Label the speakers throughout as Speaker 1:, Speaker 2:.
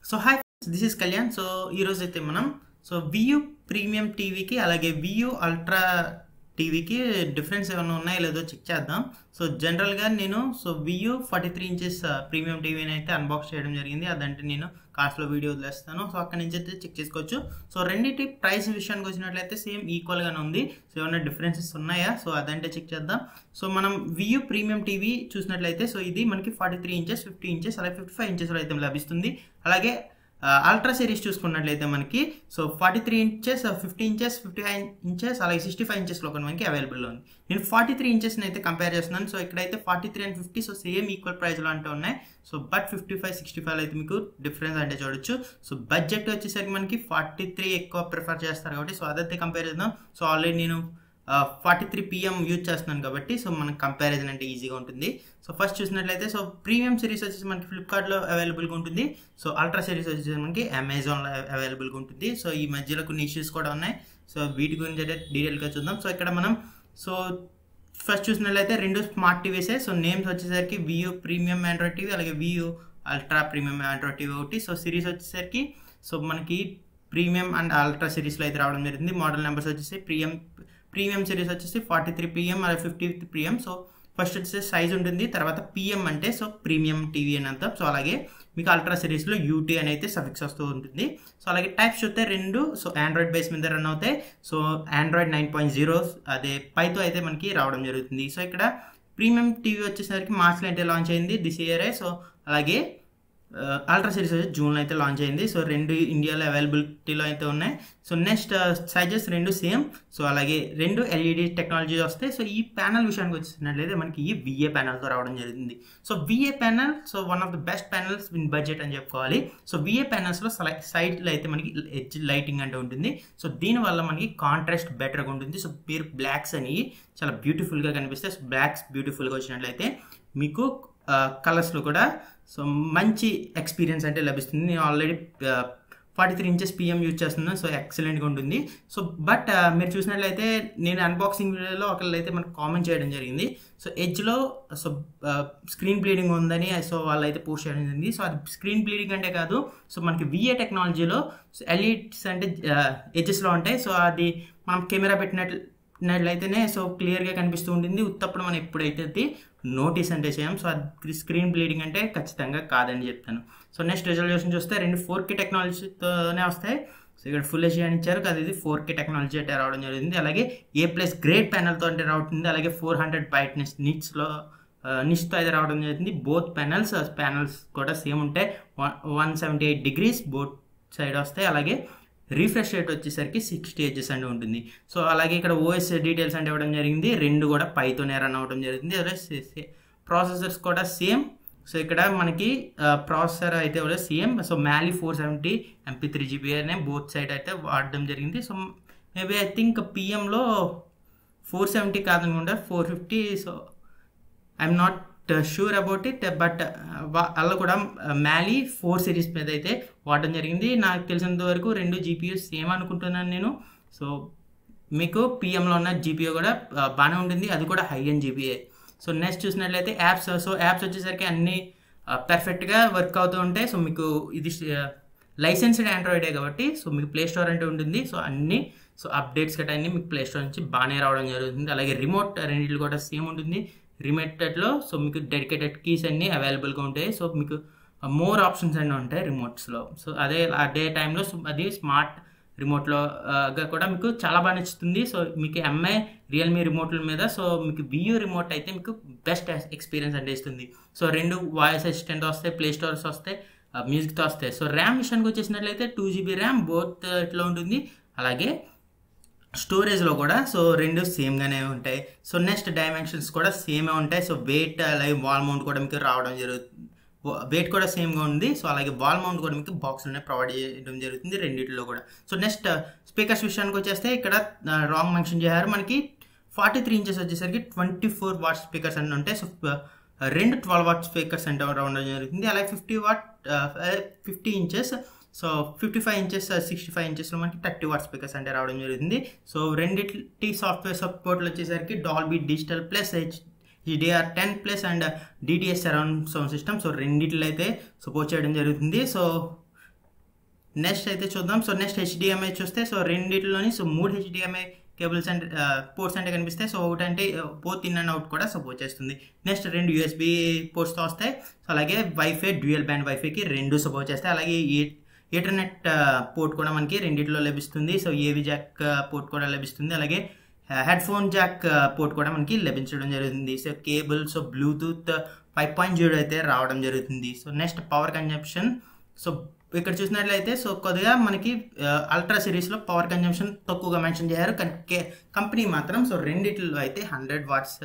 Speaker 1: so hi this is Kalyan so ఈరోజు అయితే మనం సో వియూ ప్రీమియం టీవీకి అలాగే వియూ అల్ట్రా టీవీకి డిఫరెన్స్ ఏమైనా ఉన్నాయో లేదో చెక్ చేద్దాం సో జనరల్గా నేను so Vu forty three inches premium టీవీని అయితే అన్బాక్స్ చేయడం జరిగింది అదంటే నేను కాస్ట్లో వీడియో వదిలేస్తాను సో అక్కడి నుంచి అయితే చెక్ చేసుకోవచ్చు సో రెండింటి ప్రైస్ విషయానికి వచ్చినట్లయితే సేమ్ ఈక్వల్గానే ఉంది సో ఏమైనా డిఫరెన్సెస్ ఉన్నాయా సో అదంటే చెక్ చేద్దాం సో మనం వియూ ప్రీమియం టీవీ చూసినట్లయితే సో ఇది మనకి forty three inches fifty inches అలాగే ఫిఫ్టీ ఫైవ్ ఇంచెస్లో అయితే లభిస్తుంది అలాగే అల్ట్రా సిరీస్ చూసుకున్నట్లయితే మనకి so forty three inches fifty inches fifty five inches అలాగే సిక్స్టీ ఫైవ్ ఇంచెస్లో కూడా మనకి అవైలబుల్ ఉంది నేను ఫార్టీ త్రీ ఇంచెస్ని అయితే కంపేర్ చేస్తున్నాను సో ఇక్కడైతే forty three and fifty so same equal ప్రైస్లో అంటే ఉన్నాయి so but fifty five sixty five అయితే మీకు డిఫరెన్స్ అంటే చూడొచ్చు సో బడ్జెట్ వచ్చేసరికి మనకి ఫార్టీ త్రీ ఎక్కువ ప్రిఫర్ చేస్తారు కాబట్టి సో అదైతే కంపేర్ చేద్దాం సో ఆల్రెడీ నేను ఫార్టీ త్రీ పిఎం యూజ్ చేస్తున్నాను కాబట్టి సో మనకు కంపారిజన్ అంటే ఈజీగా ఉంటుంది సో ఫస్ట్ చూసినట్లయితే సో ప్రీమియం సిరీస్ వచ్చేసి మనకి ఫ్లిప్కార్ట్లో అవైలబుల్గా ఉంటుంది సో అల్ట్రా సిరీస్ వచ్చేసి మనకి అమెజాన్లో అవైలబుల్గా ఉంటుంది సో ఈ మధ్యలో కొన్ని ఇష్యూస్ కూడా ఉన్నాయి సో వీటి గురించి అయితే డీటెయిల్గా చూద్దాం సో ఇక్కడ మనం సో ఫస్ట్ చూసినట్లయితే రెండు స్మార్ట్ టీవీసే సో నేమ్స్ వచ్చేసరికి వియూ ప్రీమియం ఆండ్రాయిడ్ టీవీ అలాగే Vu ultra premium Android TV ఒకటి సో సిరీస్ వచ్చేసరికి సో మనకి ప్రీమియం అండ్ అల్ట్రా సిరీస్లో అయితే రావడం జరిగింది మోడల్ నెంబర్స్ వచ్చేసి ప్రీమియం ప్రీమియం సిరీస్ వచ్చేసి ఫార్టీ త్రీ పిఎం అలాగే ఫిఫ్టీ పిఎం సో ఫస్ట్ వచ్చేసి సైజ్ ఉంటుంది తర్వాత పిఎం అంటే సో ప్రీమియం టీవీ అని అర్థం సో అలాగే మీకు అల్ట్రా సిరీస్లో యూటీ అని అయితే సఫిక్స్ వస్తూ ఉంటుంది సో అలాగే టైప్స్ చూస్తే రెండు సో ఆండ్రాయిడ్ బేస్ మీద రన్ అవుతాయి so Android nine point zero అదే పైతో అయితే మనకి రావడం జరుగుతుంది సో ఇక్కడ ప్రీమియం టీవీ వచ్చేసరికి మార్చ్లో అయితే లాంచ్ అయింది దిస్ ఇయరే సో అలాగే అల్ట్రా సిరీస్ వచ్చి జూన్లో అయితే లాంచ్ అయింది సో రెండు ఇండియాలో అవైలబిలిటీలో అయితే ఉన్నాయి సో నెక్స్ట్ సైజెస్ రెండు సేమ్ సో అలాగే రెండు ఎల్ఈడి టెక్నాలజీ వస్తాయి సో ఈ ప్యానల్ విషయానికి వచ్చినట్లయితే మనకి ఈ విఏ ప్యానల్తో రావడం జరిగింది so VA panel so one of the best panels in budget అని చెప్పుకోవాలి సో విఏ ప్యానల్స్లో సైడ్లో అయితే మనకి ఎడ్జ్ లైటింగ్ అంటే ఉంటుంది సో దీనివల్ల మనకి కాంట్రాస్ట్ బెటర్గా ఉంటుంది సో మీరు బ్లాక్స్ అనేవి చాలా బ్యూటిఫుల్గా కనిపిస్తాయి సో బ్లాక్స్ బ్యూటిఫుల్గా వచ్చినట్లయితే మీకు కలర్స్లో కూడా సో మంచి ఎక్స్పీరియన్స్ అంటే లభిస్తుంది నేను already forty three inches PM use చేస్తున్నాను సో ఎక్సలెంట్గా ఉంటుంది సో బట్ మీరు చూసినట్లయితే నేను అన్బాక్సింగ్ వీడియోలో ఒకళ్ళైతే మనకు కామెంట్ చేయడం జరిగింది సో ఎడ్జ్లో సో స్క్రీన్ బ్లీడింగ్ ఉందని సో వాళ్ళైతే పోస్ట్ చేయడం జరిగింది సో అది స్క్రీన్ బ్లీడింగ్ అంటే కాదు సో మనకి విఏ టెక్నాలజీలో సో ఎల్ఈడ్స్ అంటే ఎడ్జెస్లో ఉంటాయి సో అది మనం కెమెరా పెట్టినట్లు నట్లయితేనే సో క్లియర్గా కనిపిస్తూ ఉంటుంది ఉత్తప్పుడు మనం ఎప్పుడైతే నోటీస్ అంటే చేయం సో అది స్క్రీన్ బ్లీడింగ్ అంటే ఖచ్చితంగా కాదని చెప్తాను సో నెక్స్ట్ రిజల్యూషన్ చూస్తే రెండు ఫోర్ కే టెక్నాలజీతోనే వస్తాయి సో ఇక్కడ ఫుల్ హెచ్డీ అని ఇచ్చారు కదా ఇది ఫోర్ కే టెక్నాలజీ అంటే రావడం జరిగింది అలాగే ఏ ప్లస్ గ్రేట్ ప్యానల్తో అంటే రావడం అలాగే ఫోర్ హండ్రెడ్ బ్రైట్నెస్ నిట్స్లో నిష్తో అయితే రావడం జరిగింది బోత్ ప్యానల్స్ ప్యానల్స్ కూడా సేమ్ ఉంటాయి one seventy eight degrees both side వస్తాయి అలాగే రీఫ్రెష్ రేట్ వచ్చేసరికి సిక్స్టీ హెచ్ఎస్ అంటే ఉంటుంది సో అలాగే ఇక్కడ ఓఎస్ డీటెయిల్స్ అంటే ఇవ్వడం జరిగింది రెండు కూడా పైతోనే రన్ అవ్వడం జరిగింది అలాగే ప్రాసెసర్స్ కూడా సేమ్ సో ఇక్కడ మనకి ప్రాసెసర్ అయితే కూడా same so Mali four seventy MP three GB అనే బోత్ సైడ్ అయితే వాడడం జరిగింది సో మేబీ ఐ థింక్ పిఎంలో ఫోర్ సెవెంటీ కాదనుకుంటా four fifty so I'm not sure about it but అలా కూడా మ్యాలీ ఫోర్ సిరీస్ మీద అయితే వాడడం జరిగింది నాకు తెలిసినంత వరకు రెండు జీపీయూస్ సేమ్ అనుకుంటున్నాను నేను సో మీకు పిఎంలో ఉన్న జీపీఓ కూడా బాగానే ఉంటుంది అది కూడా high and GPU so next చూసినట్లయితే యాప్స్ సో యాప్స్ వచ్చేసరికి అన్నీ పర్ఫెక్ట్గా వర్క్ అవుతూ ఉంటాయి సో మీకు ఇది లైసెన్స్డ్ ఆండ్రాయిడే కాబట్టి సో మీకు ప్లే స్టోర్ అంటే ఉంటుంది సో అన్నీ సో అప్డేట్స్ గట్రా అన్నీ మీకు ప్లే స్టోర్ నుంచి బాగానే రావడం జరుగుతుంది అలాగే రిమోట్ రెండింటిలో కూడా సేమ్ ఉంటుంది రిమోటెడ్లో సో మీకు డెడికేటెడ్ కీస్ అన్నీ అవైలబుల్గా ఉంటాయి సో మీకు మోర్ ఆప్షన్స్ అన్నీ ఉంటాయి రిమోట్స్లో సో అదే అదే టైంలో అది స్మార్ట్ రిమోట్లో కూడా మీకు చాలా బాగా నచ్చుతుంది సో మీకు ఎంఐ రియల్మీ రిమోట్ల మీద సో మీకు వియూ రిమోట్ అయితే మీకు బెస్ట్ ఎక్స్పీరియన్స్ అంటే ఇస్తుంది సో రెండు వాయిస్ అసిస్టెంట్ వస్తాయి ప్లే స్టోర్స్ వస్తాయి మ్యూజిక్తో వస్తాయి సో ర్యామ్ విషయానికి వచ్చేసినట్లయితే టూ జీబీ ర్యామ్ బోత్ ఇట్లా ఉంటుంది అలాగే స్టోరేజ్లో కూడా సో రెండు సేమ్గానే ఉంటాయి సో నెక్స్ట్ డైమెన్షన్స్ కూడా సేమే ఉంటాయి సో వెయిట్ అలాగే వాల్ మౌంట్ కూడా మీకు రావడం జరుగుతుంది వెయిట్ కూడా సేమ్గా ఉంది సో అలాగే వాల్ మౌంట్ కూడా మీకు బాక్స్లోనే ప్రొవైడ్ చేయడం జరుగుతుంది రెండింటిలో కూడా సో నెక్స్ట్ స్పీకర్స్ విషయానికి వచ్చేస్తే ఇక్కడ రాంగ్ మెన్షన్ చేశారు మనకి ఫార్టీ త్రీ ఇంచెస్ వచ్చేసరికి ట్వంటీ ఫోర్ వాట్ స్పీకర్స్ అని ఉంటాయి సో రెండు ట్వెల్వ్ వాట్ స్పీకర్స్ అంటే రావడం జరుగుతుంది అలాగే fifty watt fifty inches so fifty five inches sixty five ఇంచెస్లో మనకి థర్టీ వాట్ స్పీకర్స్ అంటే రావడం జరుగుతుంది సో రెండింటి సాఫ్ట్వేర్ సపోర్ట్లు వచ్చేసరికి Dolby digital plus H HDR ten plus and DTS surround sound system so రెండిట్లో అయితే సపోర్ట్ చేయడం జరుగుతుంది సో నెక్స్ట్ అయితే చూద్దాం సో నెక్స్ట్ హెచ్డిఎంఐ చూస్తే సో రెండిట్లోని సో మూడు హెచ్డిఎంఐ కేబుల్స్ అంటే పోర్ట్స్ అంటే కనిపిస్తాయి సో ఒకటి అంటే పోత్ ఇన్ అండ్ అవుట్ కూడా సపోర్ట్ చేస్తుంది నెక్స్ట్ రెండు యూఎస్బి పోర్ట్స్తో వస్తాయి సో అలాగే వైఫై డ్యూయల్ బ్యాండ్ వైఫైకి రెండు సపోర్ట్ చేస్తాయి అలాగే ఇంటర్నెట్ పోర్ట్ కూడా మనకి రెండిట్లో లభిస్తుంది సో ఏవి జాక్ పోర్ట్ కూడా లభిస్తుంది అలాగే హెడ్ ఫోన్ జాక్ పోర్ట్ కూడా మనకి లభించడం జరుగుతుంది so cable so Bluetooth five point zero అయితే రావడం జరుగుతుంది so next power consumption so ఇక్కడ చూసినట్లయితే సో కొద్దిగా మనకి అల్ట్రా సిరీస్లో పవర్ కన్జంప్షన్ తక్కువగా మెన్షన్ చేశారు కానీ కంపెనీ మాత్రం సో రెండిట్లో అయితే హండ్రెడ్ వాట్స్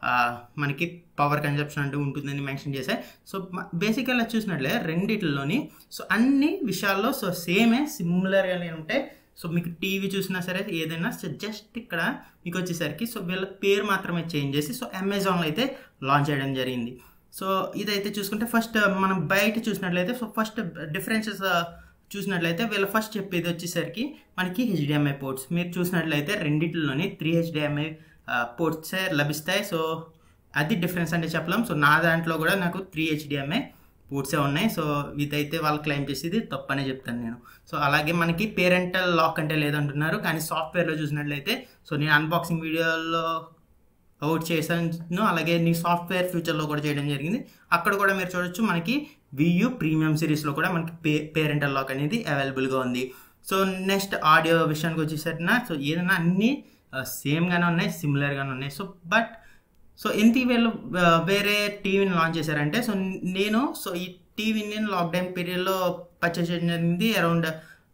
Speaker 1: మనకి పవర్ కన్జంప్షన్ అంటూ ఉంటుందని మెన్షన్ చేశాయి సో బేసిక్గా చూసినట్లే రెండిట్లోని సో అన్ని విషయాల్లో సో సేమే సిమిలర్గానే ఉంటాయి సో మీకు టీవీ చూసినా సరే ఏదైనా సో జస్ట్ ఇక్కడ మీకు వచ్చేసరికి సో వీళ్ళ పేరు మాత్రమే చేంజ్ చేసి సో అమెజాన్లో అయితే లాంచ్ చేయడం జరిగింది సో ఇదైతే చూసుకుంటే ఫస్ట్ మనం బయట చూసినట్లయితే సో ఫస్ట్ డిఫరెన్సెస్ చూసినట్లయితే వీళ్ళ ఫస్ట్ చెప్పేది వచ్చేసరికి మనకి హెచ్డిఎంఐ పోర్ట్స్ మీరు చూసినట్లయితే రెండిట్లోని త్రీ హెచ్డిఎంఐ పోర్ట్సే లభిస్తాయి సో అది డిఫరెన్స్ అంటే చెప్పలేం సో నా దాంట్లో కూడా నాకు త్రీ హెచ్డిఎంఐ పోర్ట్సే ఉన్నాయి సో ఇదైతే వాళ్ళు క్లెయిమ్ చేసేది తప్పనే చెప్తాను నేను సో అలాగే మనకి పేరెంటల్ లాక్ అంటే లేదంటున్నారు కానీ సాఫ్ట్వేర్లో చూసినట్లయితే సో నేను అన్బాక్సింగ్ వీడియోలో అవుట్ చేశాను అలాగే నీ సాఫ్ట్వేర్ ఫ్యూచర్లో కూడా చేయడం జరిగింది అక్కడ కూడా మీరు చూడొచ్చు మనకి వియూ ప్రీమియం సిరీస్లో కూడా మనకి పే పేరెంటల్ లాక్ అనేది అవైలబుల్గా ఉంది సో నెక్స్ట్ ఆడియో విషయానికి వచ్చేసరిన సో ఏదైనా అన్నీ సేమ్గానే ఉన్నాయి సిమిలర్గానే ఉన్నాయి సో బట్ సో ఎందుకు వీళ్ళు వేరే టీవీని లాంచ్ చేశారంటే సో నేను సో ఈ టీవీని నేను లాక్డౌన్ పీరియడ్లో పర్చేస్ చేయడం జరిగింది అరౌండ్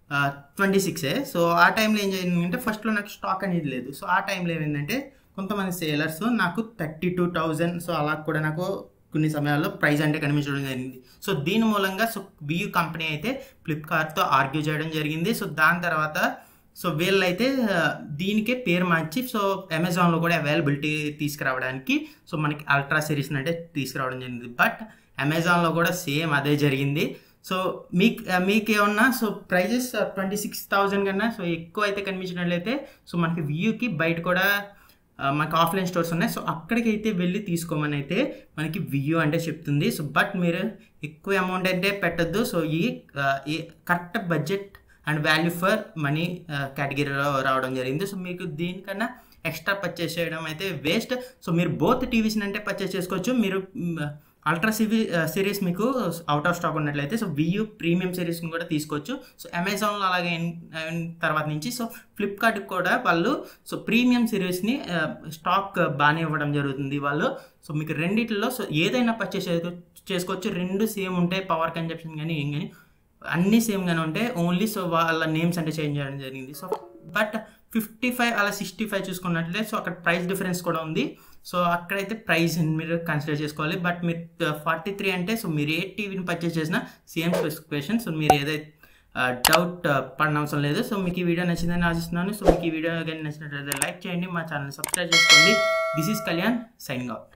Speaker 1: ట్వంటీ సిక్సే సో ఆ టైంలో ఏం జరిగిందంటే ఫస్ట్లో నాకు స్టాక్ అనేది లేదు సో ఆ టైంలో ఏమైందంటే కొంతమంది సేలర్స్ నాకు థర్టీ టూ థౌజండ్ సో అలా కూడా నాకు కొన్ని సమయాల్లో ప్రైస్ అంటే కనిపించడం జరిగింది సో దీని మూలంగా సో వియూ కంపెనీ అయితే ఫ్లిప్కార్ట్తో ఆర్గ్యూ చేయడం జరిగింది సో దాని తర్వాత సో వీళ్ళైతే దీనికే పేరు మార్చి సో అమెజాన్లో కూడా అవైలబిలిటీ తీసుకురావడానికి సో మనకి అల్ట్రా సిరీస్ అంటే తీసుకురావడం జరిగింది బట్ అమెజాన్లో కూడా సేమ్ అదే జరిగింది సో మీకు మీకు ఏమన్నా so prices twenty six thousand కన్నా సో ఎక్కువ అయితే కనిపించినట్లయితే సో మనకి వ్యూకి బయట కూడా మనకి ఆఫ్లైన్ స్టోర్స్ ఉన్నాయి సో అక్కడికి అయితే వెళ్ళి తీసుకోమని అయితే మనకి వ్యూ అంటే చెప్తుంది సో బట్ మీరు ఎక్కువ అమౌంట్ అంటే పెట్టద్దు సో ఈ correct budget and value for money కేటగిరీలో రావడం జరిగింది సో మీకు దీనికన్నా ఎక్స్ట్రా పర్చేస్ చేయడం అయితే వేస్ట్ సో మీరు బోత్ టీవీస్ని అంటే పర్చేస్ చేసుకోవచ్చు మీరు అల్ట్రా సివి సిరీస్ మీకు అవుట్ ఆఫ్ స్టాక్ ఉన్నట్లయితే సో వియూ ప్రీమియం సిరీస్ని కూడా తీసుకోవచ్చు సో అమెజాన్లో అలాగే తర్వాత నుంచి సో ఫ్లిప్కార్ట్కి కూడా వాళ్ళు సో ప్రీమియం సిరీస్ని స్టాక్ బాగానే ఇవ్వడం జరుగుతుంది వాళ్ళు సో మీకు రెండిట్లో సో ఏదైనా పర్చేస్ చేసుకోవచ్చు రెండు సేమ్ ఉంటాయి పవర్ కన్జప్షన్ కానీ ఏం కానీ అన్నీ సేమ్గానే ఉంటాయి ఓన్లీ సో వాళ్ళ నేమ్స్ అంటే చేంజ్ చేయడం జరిగింది సో బట్ ఫిఫ్టీ ఫైవ్ అలా సిక్స్టీ ఫైవ్ చూసుకున్నట్లయితే సో అక్కడ ప్రైస్ డిఫరెన్స్ కూడా ఉంది సో అక్కడైతే ప్రైస్ మీరు కన్సిడర్ చేసుకోవాలి బట్ మీరు ఫార్టీ త్రీ అంటే సో మీరు ఏ టీవీని పర్చేస్ చేసినా సేమ్ స్పెసిఫికేషన్ సో మీరు ఏదైతే డౌట్ పడిన అవసరం లేదు సో మీకు ఈ వీడియో నచ్చిందని ఆశిస్తున్నాను సో మీకు ఈ వీడియో కానీ నచ్చినట్లయితే లైక్ చేయండి మా ఛానల్ సబ్స్క్రైబ్ చేసుకోండి this is Kalyan sign out